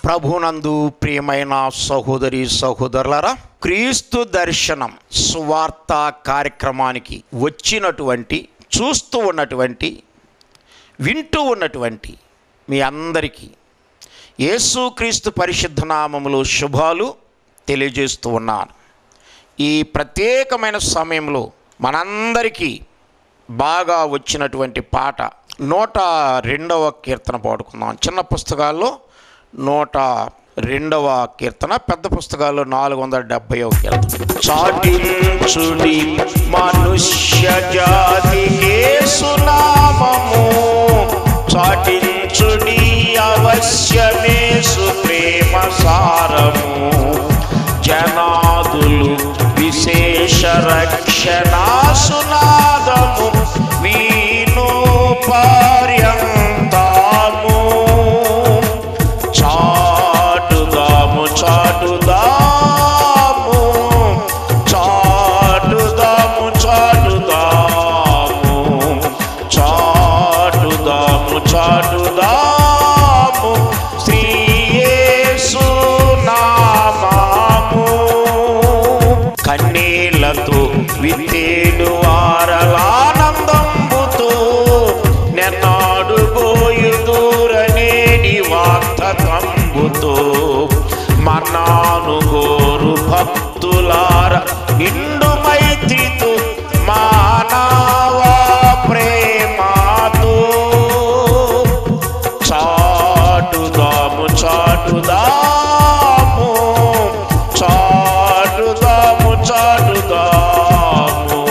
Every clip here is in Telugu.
ప్రభునందు ప్రియమైన సహోదరి సహోదరులరా క్రీస్తు దర్శనం స్వార్థ కార్యక్రమానికి వచ్చినటువంటి చూస్తూ ఉన్నటువంటి వింటూ ఉన్నటువంటి మీ అందరికీ యేసుక్రీస్తు పరిశుద్ధ నామములో శుభాలు తెలియజేస్తూ ఉన్నాను ఈ ప్రత్యేకమైన సమయంలో మనందరికీ బాగా వచ్చినటువంటి పాట నూట రెండవ కీర్తన పాడుకుందాం చిన్న పుస్తకాల్లో నూట రెండవ కీర్తన పెద్ద పుస్తకాల్లో నాలుగు వందల డెబ్బై కీర్తన చాటించుడి మనుష్య జాతికే సునామము చాటించుడి అవశ్యమేసు ప్రేమ సారము జనాదులు విశేష రక్షణ సునాదము వీణు పర్యంతము చాటుదాము చాటుదాము చాటుదాము చాటుదాము చాటుదాము చాటుదాము శ్రీయేసు నామము కన్నీళ్లతో విత్తేను వారలానందంబుతో నెన్నాడు పోయు దూరనేడి వార్తకంబుతో మన్నాను గోరు భక్తులార నిండు మైత్రితో మానవ ప్రేమతో చాటుదాము చాటుదాము చాటుదాము చాటుదాము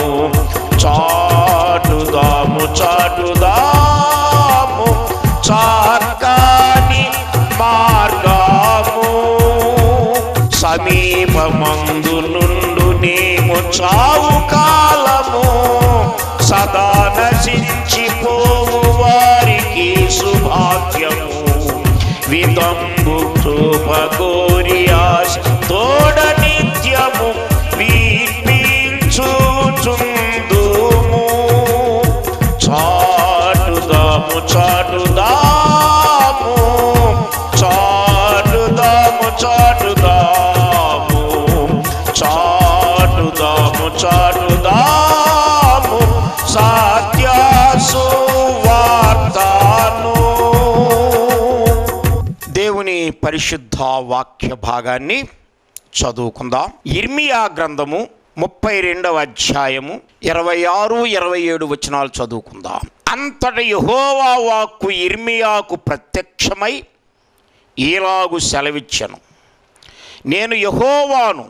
చాటుదాము చాటుదాము చార్గాని మార్గము సమీపమందు నుండు నేము చావు కాలము సదా నశించిపోవు వారికి సుభాగ్యము విదంబు కృపగోరి ఆశ తోడ నిత్యము వీర్పీల్చుచుందుము చాటుదాము చాటుదాము చాటుదాము చాటుదాము చాటుదాము చాటుదాము సత్యాసు వార్తాను దేవుని పరిశుద్ధ వాక్య భాగాన్ని చదువుకుందాం ఇర్మియా గ్రంథము ముప్పై రెండవ అధ్యాయము ఇరవై ఆరు ఇరవై ఏడు వచనాలు చదువుకుందాం అంతట యహోవా వాక్కు ఇర్మియాకు ప్రత్యక్షమై ఈలాగు సెలవిచ్చను నేను యహోవాను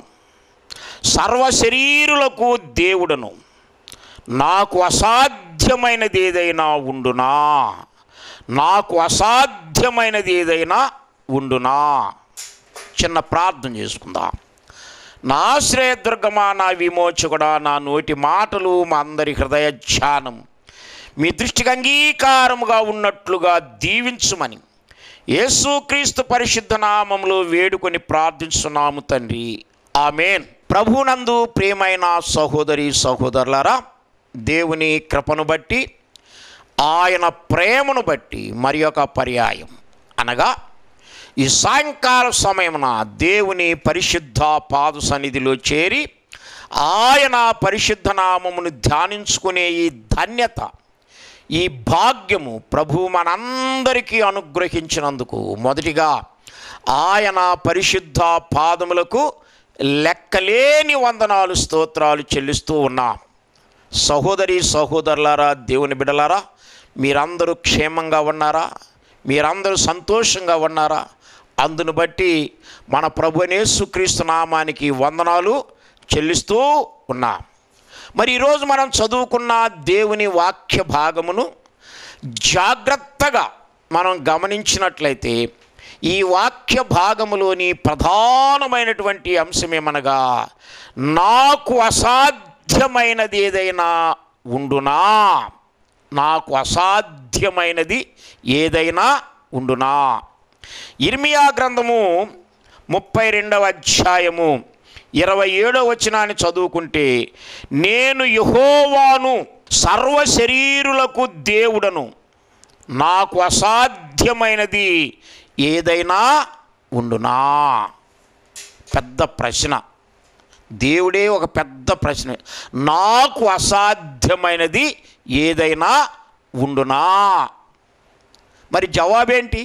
సర్వశరీరులకు దేవుడను నాకు అసాధ్యమైనది ఏదైనా ఉండునా నాకు అసాధ్యమైనది ఏదైనా ఉండునా చిన్న ప్రార్థన చేసుకుందాం నా ఆశ్రయదుర్గమా నా విమోచకుడా నా నోటి మాటలు మా అందరి హృదయ ధ్యానం మీ దృష్టికి అంగీకారముగా ఉన్నట్లుగా దీవించుమని యేసుక్రీస్తు పరిశుద్ధ నామములో వేడుకొని ప్రార్థించున్నాము తండ్రి ఆమెన్ ప్రభునందు ప్రియమైన సహోదరి సహోదరులారా దేవుని కృపను బట్టి ఆయన ప్రేమను బట్టి మరి ఒక పర్యాయం అనగా ఈ సాయంకాల సమయమున దేవుని పరిశుద్ధ పాద సన్నిధిలో చేరి ఆయన పరిశుద్ధ నామమును ధ్యానించుకునే ఈ ధన్యత ఈ భాగ్యము ప్రభు మనందరికీ అనుగ్రహించినందుకు మొదటిగా ఆయన పరిశుద్ధ పాదములకు లెక్కలేని వందనాలు స్తోత్రాలు చెల్లిస్తూ ఉన్నాం సహోదరి సహోదరులారా దేవుని బిడలారా మీరందరూ క్షేమంగా ఉన్నారా మీరందరూ సంతోషంగా ఉన్నారా అందును బట్టి మన ప్రభునేసుక్రీస్తు నామానికి వందనాలు చెల్లిస్తూ ఉన్నా మరి ఈరోజు మనం చదువుకున్న దేవుని వాక్య భాగమును జాగ్రత్తగా మనం గమనించినట్లయితే ఈ వాక్య భాగములోని ప్రధానమైనటువంటి అంశమేమనగా నాకు అసాధ్యమైనది ఏదైనా ఉండునా నాకు అసాధ్యమైనది ఏదైనా ఉండునా ఇర్మియా గ్రంథము ముప్పై రెండవ అధ్యాయము ఇరవై ఏడవ వచనాన్ని చదువుకుంటే నేను యహోవాను సర్వ శరీరులకు దేవుడను నాకు అసాధ్యమైనది ఏదైనా ఉండునా పెద్ద ప్రశ్న దేవుడే ఒక పెద్ద ప్రశ్న నాకు అసాధ్యమైనది ఏదైనా ఉండునా మరి జవాబేంటి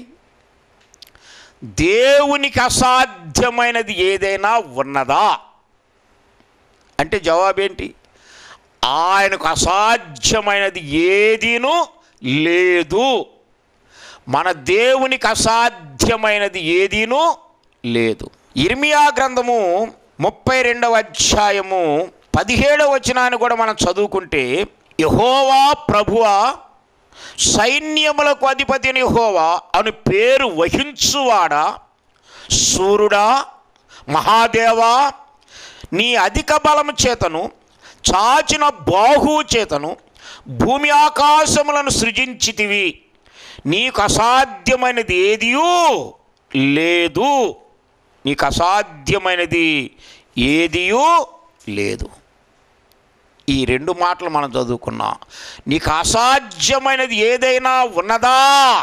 దేవునికి అసాధ్యమైనది ఏదైనా ఉన్నదా అంటే జవాబేంటి ఆయనకు అసాధ్యమైనది ఏదీను లేదు మన దేవునికి అసాధ్యమైనది ఏదీను లేదు ఇర్మియా గ్రంథము ముప్పై రెండవ అధ్యాయము పదిహేడవ వచనాన్ని కూడా మనం చదువుకుంటే యహోవా ప్రభువా సైన్యములకు అధిపతిని యెహోవా అని పేరు వహించువాడా సూర్యుడా మహాదేవా నీ అధిక బలము చేతను చాచిన బాహువు చేతను భూమి ఆకాశములను సృజించితివి నీకు అసాధ్యమైనది ఏదియూ లేదు నీకు అసాధ్యమైనది ఏదియూ లేదు ఈ రెండు మాటలు మనం చదువుకున్నాం నీకు అసాధ్యమైనది ఏదైనా ఉన్నదా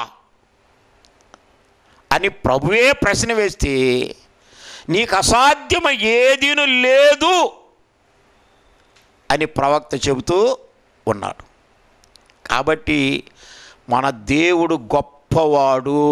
అని ప్రభువే ప్రశ్న వేస్తే నీకు అసాధ్యం ఏదీను లేదు అని ప్రవక్త చెబుతూ ఉన్నాడు కాబట్టి మన దేవుడు గొప్పవాడు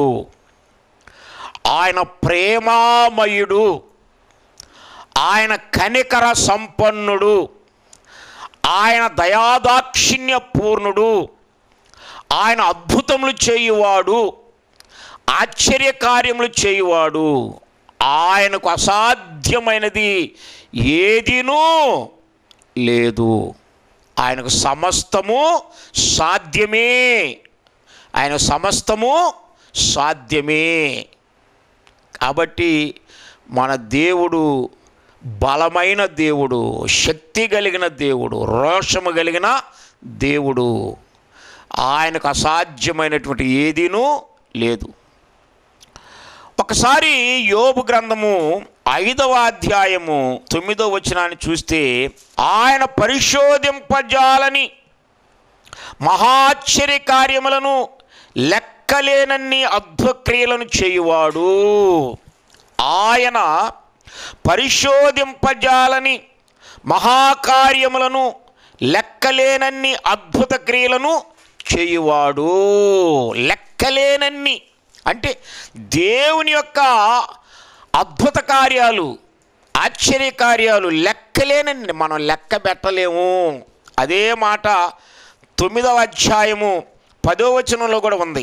ఆయన ప్రేమామయుడు ఆయన కనికర సంపన్నుడు ఆయన దయాదాక్షిణ్య పూర్ణుడు ఆయన అద్భుతములు చేయువాడు ఆశ్చర్య కార్యములు చేయువాడు ఆయనకు అసాధ్యమైనది ఏదినూ లేదు ఆయనకు సమస్తము సాధ్యమే ఆయన సమస్తము సాధ్యమే కాబట్టి మన దేవుడు బలమైన దేవుడు శక్తి కలిగిన దేవుడు రోషము కలిగిన దేవుడు ఆయనకు అసాధ్యమైనటువంటి ఏదీనూ లేదు ఒకసారి యోబు గ్రంథము ఐదవ అధ్యాయము తొమ్మిదవ వచనాన్ని చూస్తే ఆయన పరిశోధింపజాలని మహాశ్చర్య కార్యములను లెక్కలేనన్ని అద్భుక్రియలను చేయువాడు ఆయన పరిశోధింపజాలని మహాకార్యములను లెక్కలేనన్ని అద్భుత క్రియలను చేయువాడు లెక్కలేనన్ని అంటే దేవుని యొక్క అద్భుత కార్యాలు ఆశ్చర్య కార్యాలు లెక్కలేనన్ని మనం లెక్క పెట్టలేము అదే మాట తొమ్మిదవ అధ్యాయము పదో వచనంలో కూడా ఉంది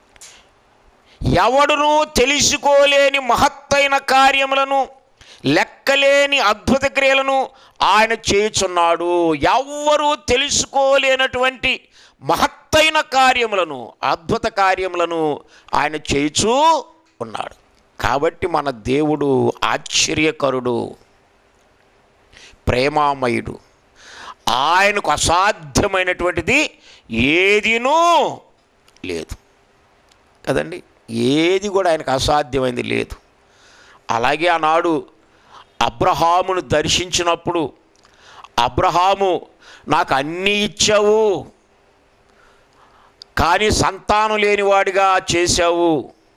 ఎవడును తెలుసుకోలేని మహత్తైన కార్యములను లెక్కలేని అద్భుత క్రియలను ఆయన చేయుచున్నాడు ఎవ్వరూ తెలుసుకోలేనటువంటి మహత్తైన కార్యములను అద్భుత కార్యములను ఆయన చేయుచూ ఉన్నాడు కాబట్టి మన దేవుడు ఆశ్చర్యకరుడు ప్రేమామయుడు ఆయనకు అసాధ్యమైనటువంటిది ఏదినూ లేదు కదండి ఏది కూడా ఆయనకు అసాధ్యమైంది లేదు అలాగే ఆనాడు అబ్రహామును దర్శించినప్పుడు అబ్రహాము నాకు అన్నీ ఇచ్చావు కానీ సంతానం లేనివాడిగా చేశావు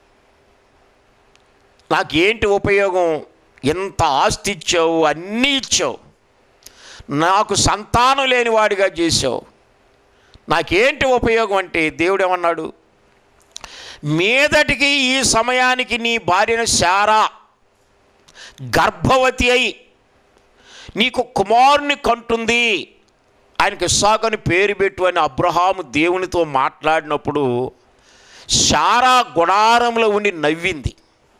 నాకేంటి ఉపయోగం ఎంత ఆస్తి ఇచ్చావు అన్నీ ఇచ్చావు నాకు సంతానం లేనివాడిగా చేశావు నాకేంటి ఉపయోగం అంటే దేవుడు ఏమన్నాడు మీదటికి ఈ సమయానికి నీ భార్యను శారా గర్భవతి అయి నీకు కుమారుని కంటుంది ఆయనకి ఇస్సాకని పేరు పెట్టు అని అబ్రహాము దేవునితో మాట్లాడినప్పుడు శారా గుడారంలో ఉండి నవ్వింది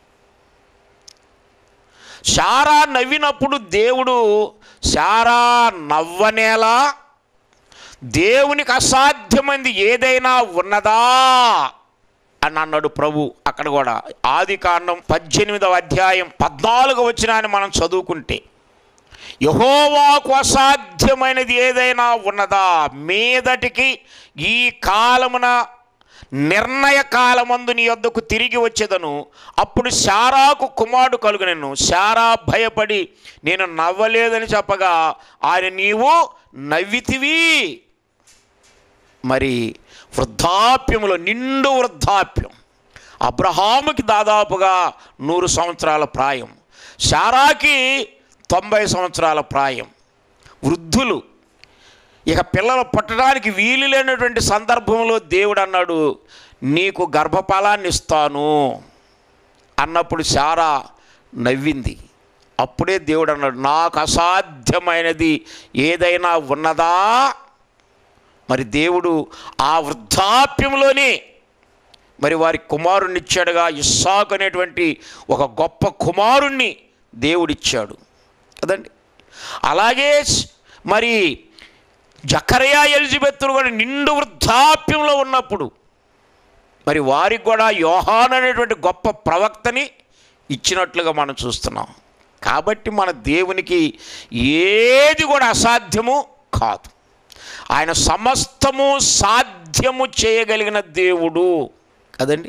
శారా నవ్వినప్పుడు దేవుడు శారా నవ్వనేలా దేవునికి అసాధ్యమైంది ఏదైనా ఉన్నదా అని అన్నాడు ప్రభు అక్కడ కూడా ఆది కాండం పద్దెనిమిదవ అధ్యాయం పద్నాలుగు వచ్చినాన్ని మనం చదువుకుంటే యహోవాకు అసాధ్యమైనది ఏదైనా ఉన్నదా మీదటికి ఈ కాలమున నిర్ణయ కాలమందు నీ యొద్దకు తిరిగి వచ్చేదను అప్పుడు శారాకు కుమారుడు కలుగునను శారా భయపడి నేను నవ్వలేదని చెప్పగా ఆయన నీవు నవ్వితివి మరి వృద్ధాప్యములో నిండు వృద్ధాప్యం అబ్రహాముకి దాదాపుగా నూరు సంవత్సరాల ప్రాయం శారాకి తొంభై సంవత్సరాల ప్రాయం వృద్ధులు ఇక పిల్లలు పుట్టడానికి వీలు లేనటువంటి సందర్భంలో దేవుడు అన్నాడు నీకు గర్భఫలాన్ని ఇస్తాను అన్నప్పుడు శారా నవ్వింది అప్పుడే దేవుడు అన్నాడు నాకు అసాధ్యమైనది ఏదైనా ఉన్నదా మరి దేవుడు ఆ వృద్ధాప్యంలోనే మరి వారి కుమారుణ్ణి ఇచ్చాడుగా ఇస్సాకు అనేటువంటి ఒక గొప్ప కుమారుణ్ణి దేవుడిచ్చాడు కదండి అలాగే స్- మరి జకరయా ఎలిజబెత్తులు కూడా నిండు వృద్ధాప్యంలో ఉన్నప్పుడు మరి వారికి కూడా యోహాన్ అనేటువంటి గొప్ప ప్రవక్తని ఇచ్చినట్లుగా మనం చూస్తున్నాం కాబట్టి మన దేవునికి ఏది కూడా అసాధ్యము కాదు ఆయన సమస్తము సాధ్యము చేయగలిగిన దేవుడు కదండి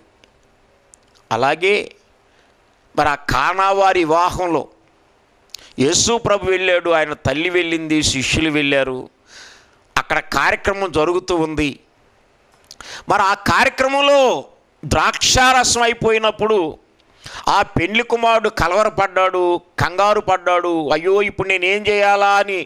అలాగే మరి ఆ కానావారి వివాహంలో యేసు ప్రభు వెళ్ళాడు ఆయన తల్లి వెళ్ళింది శిష్యులు వెళ్ళారు అక్కడ కార్యక్రమం జరుగుతూ ఉంది మరి ఆ కార్యక్రమంలో ద్రాక్షారసం అయిపోయినప్పుడు ఆ పెళ్లి కుమారుడు కలవరపడ్డాడు కంగారు పడ్డాడు అయ్యో ఇప్పుడు నేనేం చేయాలా అని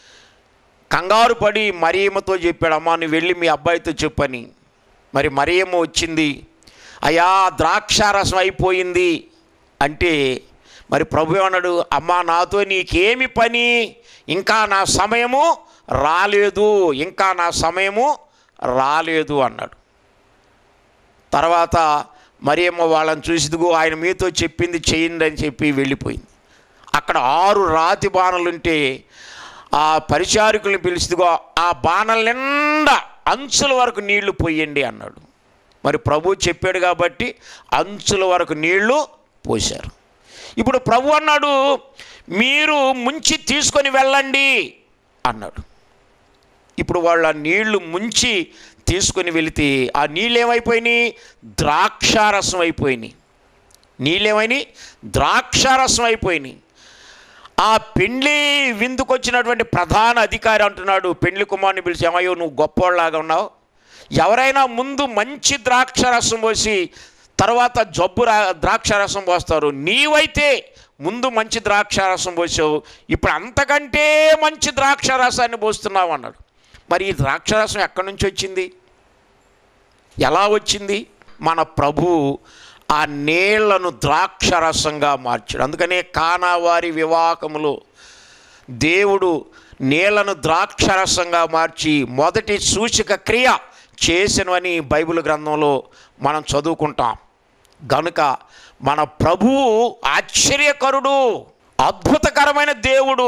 కంగారు పడి మరియమ్మతో చెప్పాడు అమ్మా నువ్వు వెళ్ళి మీ అబ్బాయితో చెప్పని మరి మరియమ్మ వచ్చింది అయ్యా ద్రాక్షారసం అయిపోయింది అంటే మరి ప్రభు అన్నాడు అమ్మా నాతో నీకేమి పని ఇంకా నా సమయము రాలేదు ఇంకా నా సమయము రాలేదు అన్నాడు తర్వాత మరియమ్మ వాళ్ళని చూసిదిగో ఆయన మీతో చెప్పింది చేయండి అని చెప్పి వెళ్ళిపోయింది అక్కడ ఆరు రాతి బాణలుంటే ఆ పరిచారికుల్ని పిలిచిదిగో ఆ బాణల నిండా అంచుల వరకు నీళ్లు పోయండి అన్నాడు మరి ప్రభు చెప్పాడు కాబట్టి అంచుల వరకు నీళ్లు పోశారు ఇప్పుడు ప్రభు అన్నాడు మీరు ముంచి తీసుకొని వెళ్ళండి అన్నాడు ఇప్పుడు వాళ్ళు ఆ నీళ్లు ముంచి తీసుకొని వెళితే ఆ నీళ్ళు ఏమైపోయినాయి ద్రాక్షారసం అయిపోయినాయి నీళ్ళేమైనాయి ద్రాక్షారసం అయిపోయినాయి ఆ పెండ్లి విందుకొచ్చినటువంటి ప్రధాన అధికారి అంటున్నాడు పెండ్లి కుమార్ని పిలిచి ఏమయ్యో నువ్వు గొప్పవాళ్ళలాగా ఉన్నావు ఎవరైనా ముందు మంచి ద్రాక్షరసం పోసి తర్వాత జబ్బు రా ద్రాక్షారసం పోస్తారు నీవైతే ముందు మంచి ద్రాక్షారసం పోసావు ఇప్పుడు అంతకంటే మంచి ద్రాక్షారసాన్ని పోస్తున్నావు అన్నాడు మరి ఈ ద్రాక్షారసం ఎక్కడి నుంచి వచ్చింది ఎలా వచ్చింది మన ప్రభు ఆ నీళ్లను ద్రాక్షరసంగా మార్చాడు అందుకనే కానావారి వివాహములో దేవుడు నీళ్లను ద్రాక్షరసంగా మార్చి మొదటి సూచక క్రియ చేసినవని బైబిల్ గ్రంథంలో మనం చదువుకుంటాం గనుక మన ప్రభువు ఆశ్చర్యకరుడు అద్భుతకరమైన దేవుడు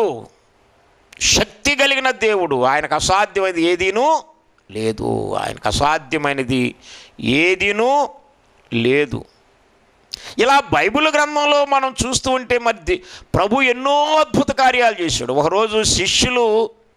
శక్తి కలిగిన దేవుడు ఆయనకు అసాధ్యమైనది ఏదీనూ లేదు ఆయనకు అసాధ్యమైనది ఏదీనూ లేదు ఇలా బైబిల్ గ్రంథంలో మనం చూస్తూ ఉంటే మరి ది- ప్రభు ఎన్నో అద్భుత కార్యాలు చేశాడు ఒకరోజు శిష్యులు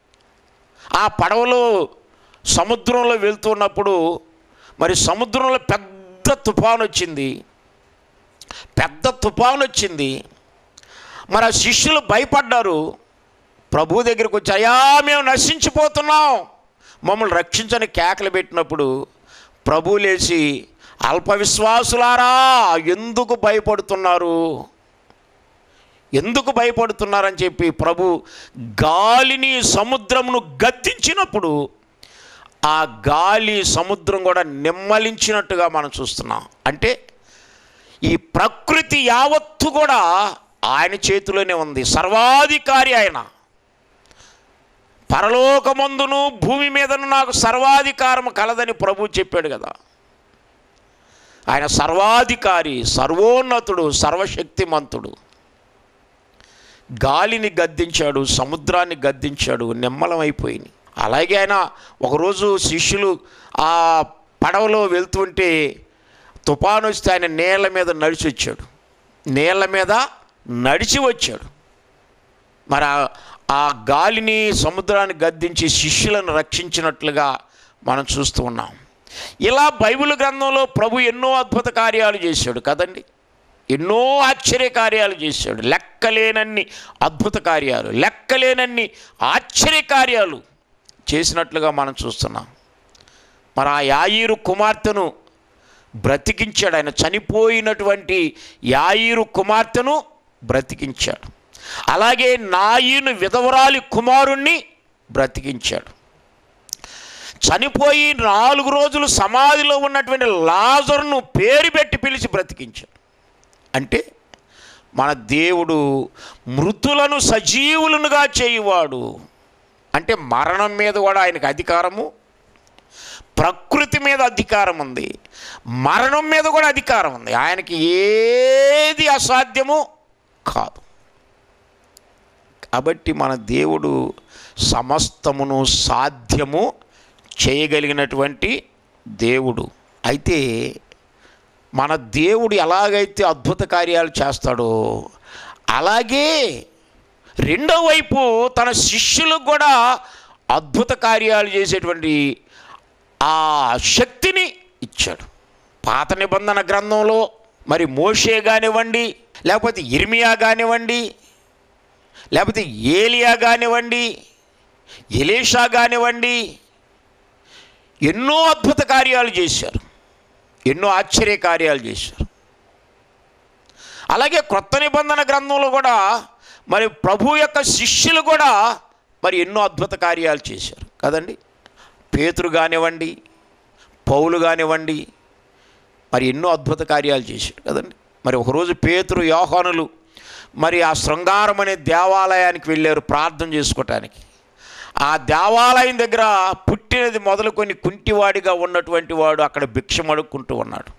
ఆ పడవలో సముద్రంలో వెళ్తున్నప్పుడు మరి సముద్రంలో పెద్ద తుఫాను వచ్చింది పెద్ద తుఫాను వచ్చింది మరి ఆ శిష్యులు భయపడ్డారు ప్రభు దగ్గరికి వచ్చి అయ్యా మేము నశించిపోతున్నాం మమ్మల్ని రక్షించని కేకలు పెట్టినప్పుడు ప్రభు లేచి అల్ప విశ్వాసులారా ఎందుకు భయపడుతున్నారు ఎందుకు భయపడుతున్నారని చెప్పి ప్రభు గాలిని సముద్రమును గద్దించినప్పుడు ఆ గాలి సముద్రం కూడా నిమ్మలించినట్టుగా మనం చూస్తున్నాం అంటే ఈ ప్రకృతి యావత్తు కూడా ఆయన చేతిలోనే ఉంది సర్వాధికారి ఆయన పరలోకమందును భూమి మీదను నాకు సర్వాధికారం కలదని ప్రభు చెప్పాడు కదా ఆయన సర్వాధికారి సర్వోన్నతుడు సర్వశక్తిమంతుడు గాలిని గద్దించాడు సముద్రాన్ని గద్దించాడు నిమ్మలమైపోయింది అలాగే ఆయన ఒకరోజు శిష్యులు ఆ పడవలో వెళ్తుంటే తుఫాను వస్తే ఆయన నీళ్ళ మీద నడిచి వచ్చాడు నీళ్ళ మీద నడిచి వచ్చాడు మరి ఆ- ఆ గాలిని సముద్రాన్ని గద్దించి శిష్యులను రక్షించినట్లుగా మనం చూస్తూ ఉన్నాం ఇలా బైబిల్ గ్రంథంలో ప్రభు ఎన్నో అద్భుత కార్యాలు చేశాడు కదండి ఎన్నో ఆశ్చర్య కార్యాలు చేశాడు లెక్కలేనన్ని అద్భుత కార్యాలు లెక్కలేనన్ని ఆశ్చర్య కార్యాలు చేసినట్లుగా మనం చూస్తున్నాం మరి ఆ యాయిరు కుమార్తెను బ్రతికించాడు ఆయన చనిపోయినటువంటి యాయిరు కుమార్తెను బ్రతికించాడు అలాగే నాయిను విధవరాలి కుమారుణ్ణి బ్రతికించాడు చనిపోయి నాలుగు రోజులు సమాధిలో ఉన్నటువంటి లాజరును పేరు పెట్టి పిలిచి బ్రతికించాడు అంటే మన దేవుడు మృతులను సజీవులనుగా చేయువాడు అంటే మరణం మీద కూడా ఆయనకు అధికారము ప్రకృతి మీద అధికారం ఉంది మరణం మీద కూడా అధికారం ఉంది ఆయనకి ఏది అసాధ్యము కాదు కాబట్టి మన దేవుడు సమస్తమును సాధ్యము చేయగలిగినటువంటి దేవుడు అయితే మన దేవుడు ఎలాగైతే అద్భుత కార్యాలు చేస్తాడో అలాగే రెండో వైపు తన శిష్యులకు కూడా అద్భుత కార్యాలు చేసేటువంటి ఆ శక్తిని ఇచ్చాడు పాత నిబంధన గ్రంథంలో మరి మోషే కానివ్వండి లేకపోతే ఇర్మియా కానివ్వండి లేకపోతే ఏలియా కానివ్వండి ఎలీషా కానివ్వండి ఎన్నో అద్భుత కార్యాలు చేశారు ఎన్నో ఆశ్చర్య కార్యాలు చేశారు అలాగే క్రొత్త నిబంధన గ్రంథంలో కూడా మరి ప్రభు యొక్క శిష్యులు కూడా మరి ఎన్నో అద్భుత కార్యాలు చేశారు కదండి పేతురు కానివ్వండి పౌలు కానివ్వండి మరి ఎన్నో అద్భుత కార్యాలు చేశారు కదండి మరి ఒకరోజు పేతురు యోహానులు మరి ఆ శృంగారం అనే దేవాలయానికి వెళ్ళారు ప్రార్థన చేసుకోవటానికి ఆ దేవాలయం దగ్గర పుట్టినది మొదలుకొని కుంటివాడిగా ఉన్నటువంటి వాడు అక్కడ భిక్షం అడుక్కుంటూ ఉన్నాడు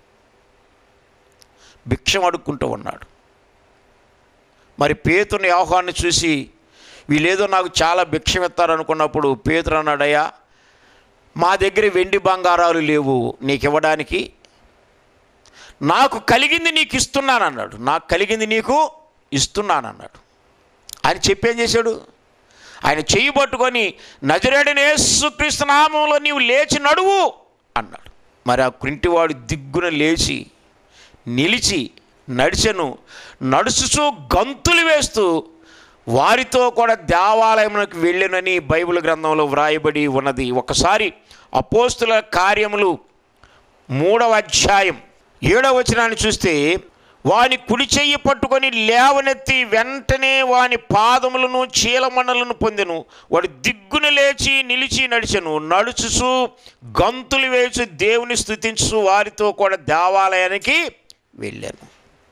భిక్షం అడుక్కుంటూ ఉన్నాడు మరి పేతుని ఆహ్వాన్ని చూసి వీళ్ళేదో నాకు చాలా భిక్షం ఇస్తారనుకున్నప్పుడు పేతురు అన్నాడయ్యా మా దగ్గర వెండి బంగారాలు లేవు నీకు ఇవ్వడానికి నాకు కలిగింది నీకు ఇస్తున్నాను అన్నాడు నాకు కలిగింది నీకు ఇస్తున్నాను అన్నాడు ఆయన చెప్పేం చేశాడు ఆయన చెయ్యి పట్టుకొని నజరేడని యేసుక్రీస్తు నామంలో నీవు లేచి నడువు అన్నాడు మరి ఆ కుంటివాడు దిగ్గున లేచి నిలిచి నడిచెను నడుచుచూ గంతులు వేస్తూ వారితో కూడా దేవాలయమునకు వెళ్ళినని బైబిల్ గ్రంథంలో వ్రాయబడి ఉన్నది ఒకసారి అపోస్తుల కార్యములు మూడవ అధ్యాయం ఏడవ వచనాన్ని చూస్తే వాని కుడి చెయ్యి పట్టుకొని లేవనెత్తి వెంటనే వాని పాదములను చీలమండలను పొందెను వాడు దిగ్గున లేచి నిలిచి నడిచెను నడుచుచు గంతులు వేసి దేవుని స్థుతించు వారితో కూడా దేవాలయానికి వెళ్ళాను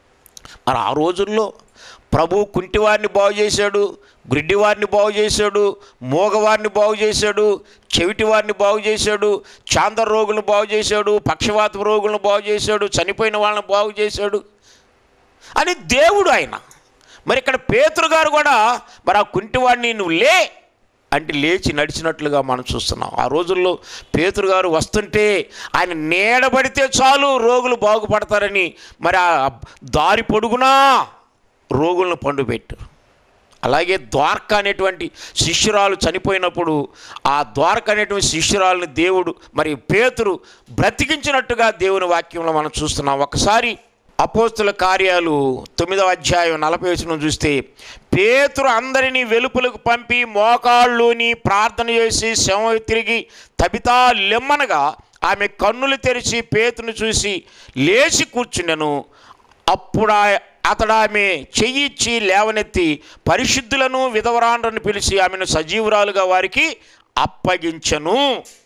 మరి ఆ రోజుల్లో ప్రభు కుంటివారిని బాగు చేశాడు గ్రిడ్డివారిని బాగు చేశాడు మూగవారిని బాగు చేశాడు చెవిటివారిని బాగు చేశాడు చాంద్ర రోగులను బాగు చేశాడు పక్షవాత రోగులను బాగు చేశాడు చనిపోయిన వాళ్ళని బాగు చేశాడు అని దేవుడు ఆయన మరి ఇక్కడ పేతురు గారు కూడా మరి ఆ కుంటివాడిని నువ్వు లే అంటే లేచి నడిచినట్లుగా మనం చూస్తున్నాం ఆ రోజుల్లో పేతురు గారు వస్తుంటే ఆయన నీడబడితే చాలు రోగులు బాగుపడతారని మరి ఆ దారి పొడుగునా రోగులను పండు పెట్టారు అలాగే ద్వారక అనేటువంటి శిష్యురాలు చనిపోయినప్పుడు ఆ ద్వారక అనేటువంటి శిష్యురాలని దేవుడు మరి పేతురు బ్రతికించినట్టుగా దేవుని వాక్యంలో మనం చూస్తున్నాం ఒకసారి అపోస్తుల కార్యాలు తొమ్మిదవ అధ్యాయం నలభై వచనం చూస్తే పేతురు అందరినీ వెలుపులకు పంపి మోకాళ్ళుని ప్రార్థన చేసి శవ తిరిగి తబితా లెమ్మనగా ఆమె కన్నులు తెరిచి పేతును చూసి లేచి కూర్చుండెను అప్పుడు ఆ- అతడు ఆమె చెయ్యిచ్చి లేవనెత్తి పరిశుద్ధులను విధవరాండ్రను పిలిచి ఆమెను సజీవురాలుగా వారికి అప్పగించను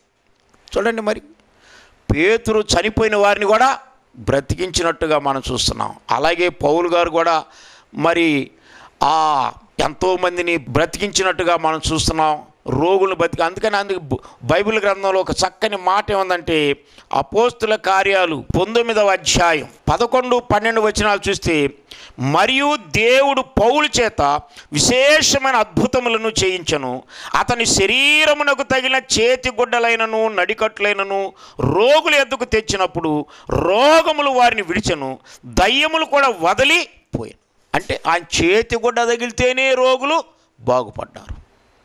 చూడండి మరి పేతురు చనిపోయిన వారిని కూడా బ్రతికించినట్టుగా మనం చూస్తున్నాం అలాగే పౌలు గారు కూడా మరి ఆ ఎంతోమందిని బ్రతికించినట్టుగా మనం చూస్తున్నాం రోగులను బతికి అందుకని అందుకు బ- బైబిల్ గ్రంథంలో ఒక చక్కని మాట ఏముందంటే అపోస్తుల కార్యాలు పంతొమ్మిదవ అధ్యాయం పదకొండు పన్నెండు వచనాలు చూస్తే మరియు దేవుడు పౌలు చేత విశేషమైన అద్భుతములను చేయించను అతని శరీరమునకు తగిన చేతి గుడ్డలైనను నడికట్లైనను రోగుల ఎద్దుకు తెచ్చినప్పుడు రోగములు వారిని విడిచెను దయ్యములు కూడా వదిలిపోయాను అంటే ఆయన చేతి గుడ్డ తగిలితేనే రోగులు బాగుపడ్డారు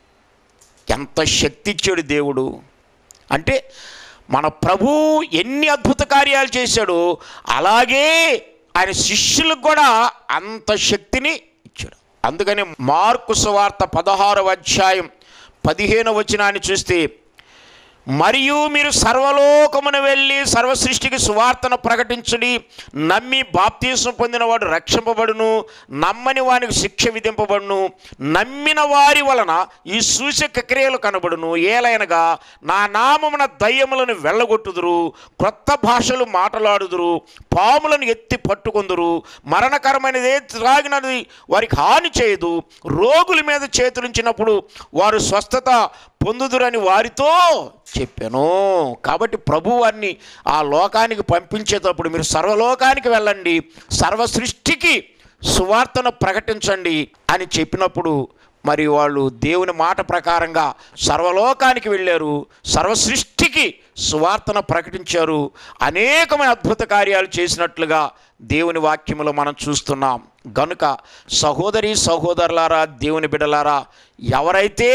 ఎంత శక్తి ఇచ్చాడు దేవుడు అంటే మన ప్రభు ఎన్ని అద్భుత కార్యాలు చేశాడో అలాగే ఆయన శిష్యులకు కూడా అంత శక్తిని ఇచ్చాడు అందుకని మార్కు సువార్త పదహారవ అధ్యాయం పదిహేను వచనాన్ని చూస్తే మరియు మీరు సర్వలోకమున వెళ్ళి సర్వ సృష్టికి సువార్తను ప్రకటించుడి నమ్మి బాప్తీసం పొందినవాడు రక్షింపబడును నమ్మని వానికి శిక్ష విధింపబడును నమ్మిన వారి వలన ఈ సూచక క్రియలు కనబడును ఏలైనగా నా నామమున దయ్యములను వెళ్ళగొట్టుదురు క్రొత్త భాషలు మాట్లాడుదురు పాములను ఎత్తి పట్టుకొందురు మరణకరమైనదే త్రాగినది వారికి హాని చేయదు రోగుల మీద చేతులుంచినప్పుడు వారు స్వస్థత పొందుదురని వారితో చెప్పాను కాబట్టి ప్రభు వారిని ఆ లోకానికి పంపించేటప్పుడు మీరు సర్వలోకానికి వెళ్ళండి సర్వ సృష్టికి సువార్తను ప్రకటించండి అని చెప్పినప్పుడు మరి వాళ్ళు దేవుని మాట ప్రకారంగా సర్వలోకానికి వెళ్ళారు సర్వ సృష్టికి సువార్తను ప్రకటించారు అనేకమైన అద్భుత కార్యాలు చేసినట్లుగా దేవుని వాక్యములో మనం చూస్తున్నాం గనుక సహోదరి సహోదరులారా దేవుని బిడలారా ఎవరైతే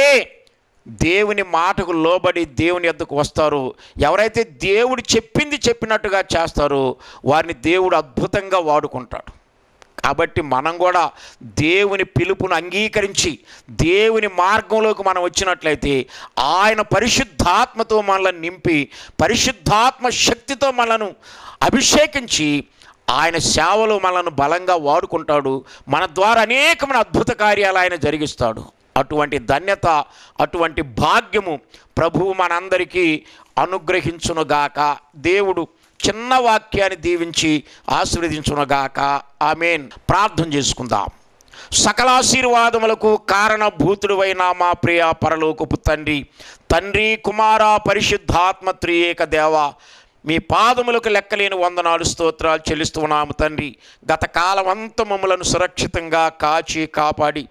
దేవుని మాటకు లోబడి దేవుని యొద్దకు వస్తారో ఎవరైతే దేవుడు చెప్పింది చెప్పినట్టుగా చేస్తారో వారిని దేవుడు అద్భుతంగా వాడుకుంటాడు కాబట్టి మనం కూడా దేవుని పిలుపును అంగీకరించి దేవుని మార్గంలోకి మనం వచ్చినట్లయితే ఆయన పరిశుద్ధాత్మతో మనల్ని నింపి పరిశుద్ధాత్మ శక్తితో మనను అభిషేకించి ఆయన సేవలో మనల్ని బలంగా వాడుకుంటాడు మన ద్వారా అనేకమైన అద్భుత కార్యాలు ఆయన జరిగిస్తాడు అటువంటి ధన్యత అటువంటి భాగ్యము ప్రభువు మనందరికీ అనుగ్రహించునుగాక దేవుడు చిన్న వాక్యాన్ని దీవించి ఆశీర్వదించునుగాక ఆమెన్ ప్రార్థన చేసుకుందాం సకల ఆశీర్వాదములకు కారణభూతుడువైన మా ప్రియ పరలోకపు తండ్రి తండ్రి కుమార పరిశుద్ధాత్మ త్రియేక దేవ మీ పాదములకు లెక్కలేని వందనాలు స్తోత్రాలు చెల్లిస్తున్నాము తండ్రి గత కాలం అంతా మమ్మలను సురక్షితంగా కాచి కాపాడి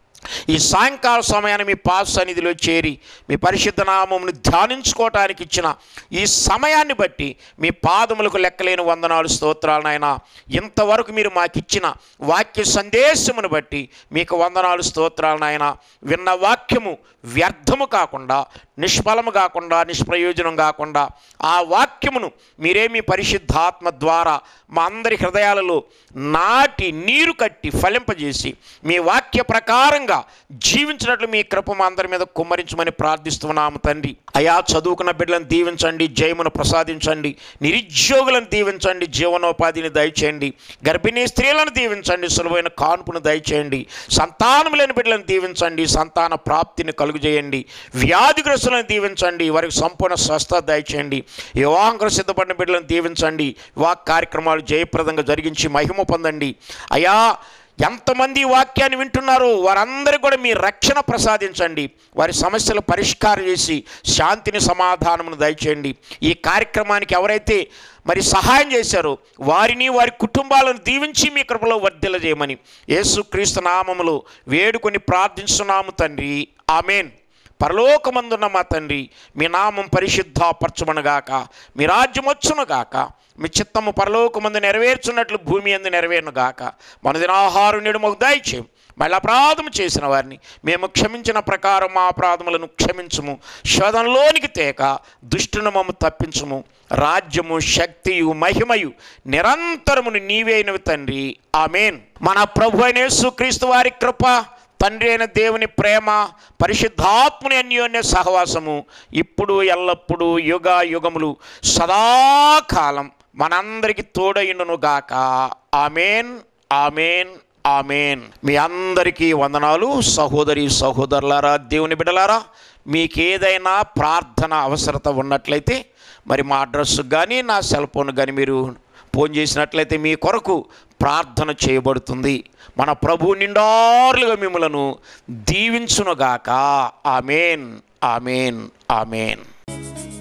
ఈ సాయంకాల సమయాన్ని మీ పాస్ సన్నిధిలో చేరి మీ పరిశుద్ధ నామమును ధ్యానించుకోవటానికి ఇచ్చిన ఈ సమయాన్ని బట్టి మీ పాదములకు లెక్కలేని వందనాలు స్తోత్రాలు నాయన ఇంతవరకు మీరు మాకు ఇచ్చిన వాక్య సందేశమును బట్టి మీకు వందనాలు స్తోత్రాలు నాయన విన్న వాక్యము వ్యర్థము కాకుండా నిష్ఫలము కాకుండా నిష్ప్రయోజనం కాకుండా ఆ వాక్యమును మీరే మీ పరిశుద్ధాత్మ ద్వారా మా అందరి హృదయాలలో నాటి నీరు కట్టి ఫలింపజేసి మీ వాక్య ప్రకారంగా జీవించినట్లు మీ కృప మా అందరి మీద కుమ్మరించమని ప్రార్థిస్తున్నాము తండ్రి అయా చదువుకున్న బిడ్డలను దీవించండి జయమును ప్రసాదించండి నిరుద్యోగులను దీవించండి జీవనోపాధిని దయచేయండి గర్భిణీ స్త్రీలను దీవించండి సులువైన కాన్పును దయచేయండి సంతానం లేని బిడ్డలను దీవించండి సంతాన ప్రాప్తిని కలుగజేయండి వ్యాధిగ్రస్తులను దీవించండి వారికి సంపూర్ణ స్వస్థత దయచేయండి వివాహంగా సిద్ధపడిన బిడ్డలను దీవించండి వివాహ కార్యక్రమాలు జయప్రదంగా జరిగించి మహిమ పొందండి అయా ఎంతమంది ఈ వాక్యాన్ని వింటున్నారో వారందరికీ కూడా మీ రక్షణ ప్రసాదించండి వారి సమస్యలు పరిష్కారం చేసి శాంతిని సమాధానమును దయచేయండి ఈ కార్యక్రమానికి ఎవరైతే మరి సహాయం చేశారో వారిని వారి కుటుంబాలను దీవించి మీ కృపలో వర్ధిల్లజేయమని యేసుక్రీస్తు నామములో వేడుకొని ప్రార్థించున్నాము తండ్రి ఆమెన్ పరలోకమందున్న మా తండ్రి మీ నామం పరిశుద్ధపరచుమనుగాక మీ రాజ్యం వచ్చునుగాక మీ చిత్తము పరలోకమందు నెరవేర్చున్నట్లు భూమి అందు నెరవేరునుగాక మన దినాహారం నేడు మాకు దయచేయం మళ్ళీ అపరాధము చేసిన వారిని మేము క్షమించిన ప్రకారం మా అపరాధములను క్షమించుము శోధనలోనికి తేక దుష్టును మమ్ము తప్పించుము రాజ్యము శక్తియు మహిమయు నిరంతరమును నీవేనవి తండ్రి ఆమెన్ మన ప్రభు అయిన యేసుక్రీస్తు వారి కృప తండ్రి అయిన దేవుని ప్రేమ పరిశుద్ధాత్ముని అన్యోన్య సహవాసము ఇప్పుడు ఎల్లప్పుడూ యుగ యుగములు సదాకాలం మనందరికి తోడైండును గాక ఆమెన్ ఆమెన్ ఆమెన్ మీ అందరికీ వందనాలు సహోదరి సహోదరులారా దేవుని బిడలారా మీకు ఏదైనా ప్రార్థన అవసరత ఉన్నట్లయితే మరి మా అడ్రస్ కానీ నా సెల్ ఫోన్ కానీ మీరు ఫోన్ చేసినట్లయితే మీ కొరకు ప్రార్థన చేయబడుతుంది మన ప్రభు నిండారులుగా మిమ్మలను దీవించునుగాక ఆమెన్ ఆమెన్ ఆమెన్